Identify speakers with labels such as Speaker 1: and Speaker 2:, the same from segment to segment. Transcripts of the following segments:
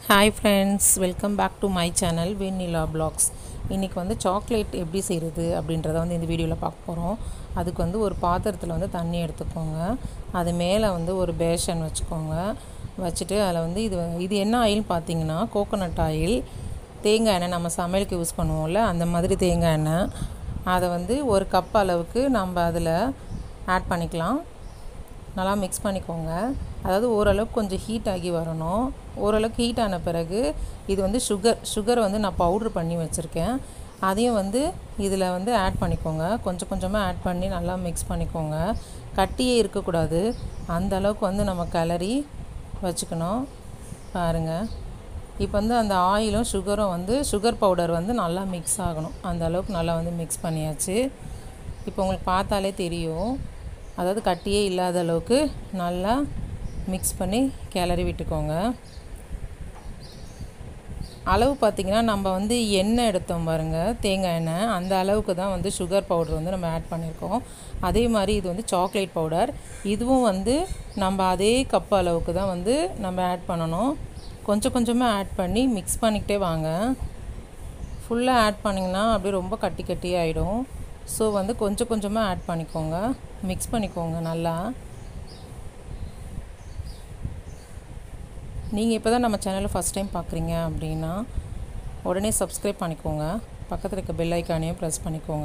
Speaker 1: hi friends welcome back to my channel Vennila vlogs இன்றைக்கி வந்து chocolate எப்படி செய்கிறது அப்படின்றத வந்து இந்த வீடியோவில் பார்க்க போகிறோம் அதுக்கு வந்து ஒரு பாத்திரத்தில் வந்து தண்ணி எடுத்துக்கோங்க அது மேலே வந்து ஒரு பேஷன் வச்சுக்கோங்க வச்சுட்டு அதில் வந்து இது இது என்ன ஆயில்னு பார்த்தீங்கன்னா கோகோனட் ஆயில் தேங்காய் எண்ணெய் நம்ம சமையலுக்கு யூஸ் பண்ணுவோம்ல அந்த மாதிரி தேங்காய் எண்ணெய் அதை வந்து ஒரு கப் அளவுக்கு நம்ம அதில் ஆட் பண்ணிக்கலாம் நல்லா மிக்ஸ் பண்ணிக்கோங்க அதாவது ஓரளவுக்கு கொஞ்சம் ஹீட் ஆகி வரணும் ஓரளவுக்கு ஹீட் ஆன பிறகு இது வந்து சுகர் சுகர் வந்து நான் பவுட்ரு பண்ணி வச்சுருக்கேன் அதையும் வந்து இதில் வந்து ஆட் பண்ணிக்கோங்க கொஞ்சம் கொஞ்சமாக ஆட் பண்ணி நல்லா மிக்ஸ் பண்ணிக்கோங்க கட்டியே இருக்கக்கூடாது அந்த அளவுக்கு வந்து நம்ம கிளறி வச்சுக்கணும் பாருங்கள் இப்போ வந்து அந்த ஆயிலும் சுகரும் வந்து சுகர் பவுடர் வந்து நல்லா மிக்ஸ் ஆகணும் அந்த அளவுக்கு நல்லா வந்து மிக்ஸ் பண்ணியாச்சு இப்போ உங்களுக்கு பார்த்தாலே தெரியும் அதாவது கட்டியே இல்லாத அளவுக்கு நல்லா மிக்ஸ் பண்ணி கிளறி விட்டுக்கோங்க அளவு பார்த்திங்கன்னா நம்ம வந்து எண்ணெய் எடுத்தோம் பாருங்கள் தேங்காய் எண்ணெய் அந்த அளவுக்கு தான் வந்து சுகர் பவுடர் வந்து நம்ம ஆட் பண்ணியிருக்கோம் அதே மாதிரி இது வந்து சாக்லேட் பவுடர் இதுவும் வந்து நம்ம அதே கப் அளவுக்கு தான் வந்து நம்ம ஆட் பண்ணணும் கொஞ்சம் கொஞ்சமாக ஆட் பண்ணி மிக்ஸ் பண்ணிக்கிட்டே வாங்க ஃபுல்லாக ஆட் பண்ணிங்கன்னா அப்படியே ரொம்ப கட்டி கட்டி ஆகிடும் ஸோ வந்து கொஞ்சம் கொஞ்சமாக ஆட் பண்ணிக்கோங்க மிக்ஸ் பண்ணிக்கோங்க நல்லா நீங்கள் இப்போ தான் நம்ம சேனலை ஃபஸ்ட் டைம் பார்க்குறீங்க அப்படின்னா உடனே சப்ஸ்கிரைப் பண்ணிக்கோங்க பக்கத்தில் இருக்க பெல் ஐக்கானையும் ப்ரெஸ் பண்ணிக்கோங்க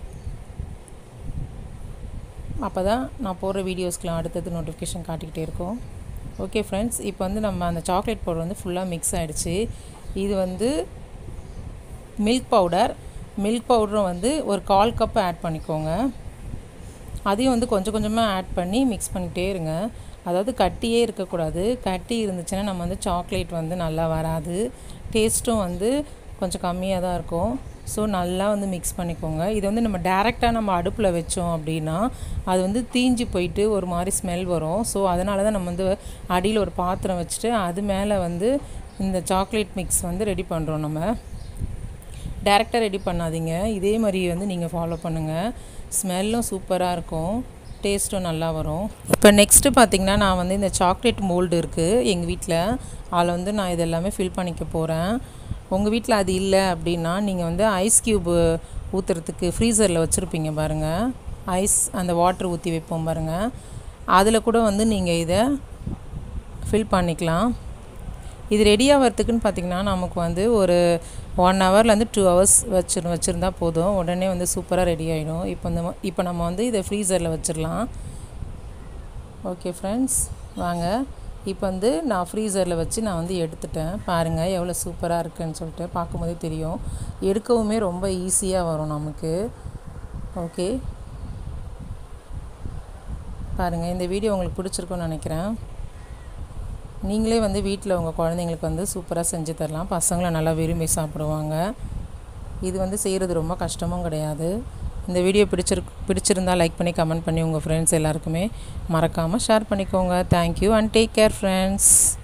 Speaker 1: அப்போ தான் நான் போடுற வீடியோஸ்க்கெலாம் அடுத்தது நோட்டிஃபிகேஷன் காட்டிக்கிட்டே இருக்கும் ஓகே ஃப்ரெண்ட்ஸ் இப்போ வந்து நம்ம அந்த சாக்லேட் பவுடர் வந்து ஃபுல்லாக மிக்ஸ் ஆகிடுச்சு இது வந்து மில்க் பவுடர் மில்க் பவுடரும் வந்து ஒரு கால் கப் ஆட் பண்ணிக்கோங்க அதையும் வந்து கொஞ்சம் கொஞ்சமாக ஆட் பண்ணி மிக்ஸ் பண்ணிகிட்டே இருங்க அதாவது கட்டியே இருக்கக்கூடாது கட்டி இருந்துச்சுன்னா நம்ம வந்து சாக்லேட் வந்து நல்லா வராது டேஸ்ட்டும் வந்து கொஞ்சம் கம்மியாக தான் இருக்கும் ஸோ நல்லா வந்து மிக்ஸ் பண்ணிக்கோங்க இது வந்து நம்ம டேரெக்டாக நம்ம அடுப்பில் வச்சோம் அப்படின்னா அது வந்து தீஞ்சு போயிட்டு ஒரு மாதிரி ஸ்மெல் வரும் ஸோ அதனால தான் நம்ம வந்து அடியில் ஒரு பாத்திரம் வச்சுட்டு அது மேலே வந்து இந்த சாக்லேட் மிக்ஸ் வந்து ரெடி பண்ணுறோம் நம்ம டேரெக்டாக ரெடி பண்ணாதீங்க இதே மாதிரி வந்து நீங்கள் ஃபாலோ பண்ணுங்கள் ஸ்மெல்லும் சூப்பராக இருக்கும் டேஸ்ட்டும் நல்லா வரும் இப்போ நெக்ஸ்ட்டு பார்த்திங்கன்னா நான் வந்து இந்த சாக்லேட் மோல்டு இருக்குது எங்கள் வீட்டில் அதில் வந்து நான் இதெல்லாமே ஃபில் பண்ணிக்க போகிறேன் உங்கள் வீட்டில் அது இல்லை அப்படின்னா நீங்கள் வந்து ஐஸ் க்யூப்பு ஊற்றுறதுக்கு ஃப்ரீசரில் வச்சுருப்பீங்க பாருங்கள் ஐஸ் அந்த வாட்ரு ஊற்றி வைப்போம் பாருங்கள் அதில் கூட வந்து நீங்கள் இதை ஃபில் பண்ணிக்கலாம் இது ரெடி ஆகிறதுக்குன்னு பார்த்திங்கன்னா நமக்கு வந்து ஒரு ஒன் ஹவர்லேருந்து டூ ஹவர்ஸ் வச்சு வச்சுருந்தா போதும் உடனே வந்து சூப்பராக ரெடி ஆகிடும் இப்போ இந்த இப்போ நம்ம வந்து இதை ஃப்ரீசரில் வச்சிடலாம் ஓகே ஃப்ரெண்ட்ஸ் வாங்க இப்போ வந்து நான் ஃப்ரீசரில் வச்சு நான் வந்து எடுத்துட்டேன் பாருங்கள் எவ்வளோ சூப்பராக இருக்குன்னு சொல்லிட்டு பார்க்கும்போதே தெரியும் எடுக்கவுமே ரொம்ப ஈஸியாக வரும் நமக்கு ஓகே பாருங்கள் இந்த வீடியோ உங்களுக்கு பிடிச்சிருக்குன்னு நினைக்கிறேன் நீங்களே வந்து வீட்டில் உங்கள் குழந்தைங்களுக்கு வந்து சூப்பராக செஞ்சு தரலாம் பசங்களும் நல்லா விரும்பி சாப்பிடுவாங்க இது வந்து செய்கிறது ரொம்ப கஷ்டமும் கிடையாது இந்த வீடியோ பிடிச்சிருக்கு பிடிச்சிருந்தால் லைக் பண்ணி கமெண்ட் பண்ணி உங்கள் ஃப்ரெண்ட்ஸ் எல்லாருக்குமே மறக்காமல் ஷேர் பண்ணிக்கோங்க thank you and take care friends